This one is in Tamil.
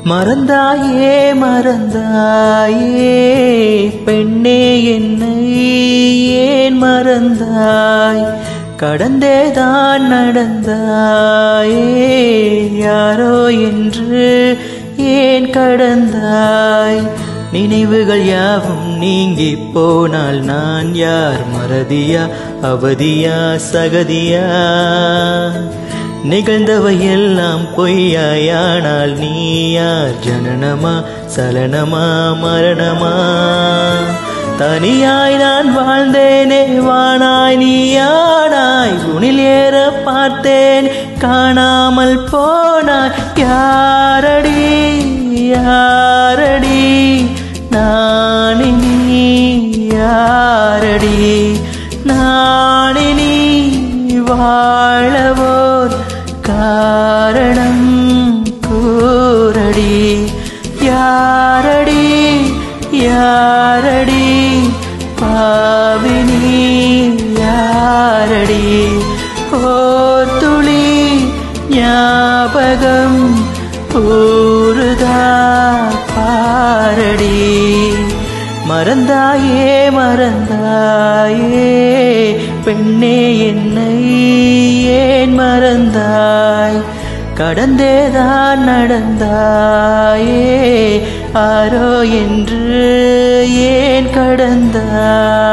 மறந்தாயே மறந்தாயே பெண்ணே என்னை ஏன் மறந்தாய் கடந்தேதான் நடந்தாயே யாரோ என்று ஏன் கடந்தாய் நினைவுகள் யாவும் நீங்கி போனால் நான் யார் மறதியா அவதியா சகதியா நிகழ்ந்தவை எல்லாம் பொய்யாயானால் நீ யார் ஜனனமா சலனமா மரணமா தனியாய் நான் வாழ்ந்தேனே வானாய் நீயானாய் உனில் ஏற பார்த்தேன் காணாமல் போனாய் யாரடி யாரடி நானினி யாரடி நானினி வாழவோர் காரணம் கூரடி யாரடி யாரடி பாவினி யாரடி ஓர் துளி ஞாபகம் ஊறுதா பாரடி மறந்தாயே மறந்தாயே பெண்ணே என்னை ஏன் மறந்தாய் கடந்தேதான் நடந்தாயே ஆரோ என்று ஏன் கடந்தாய்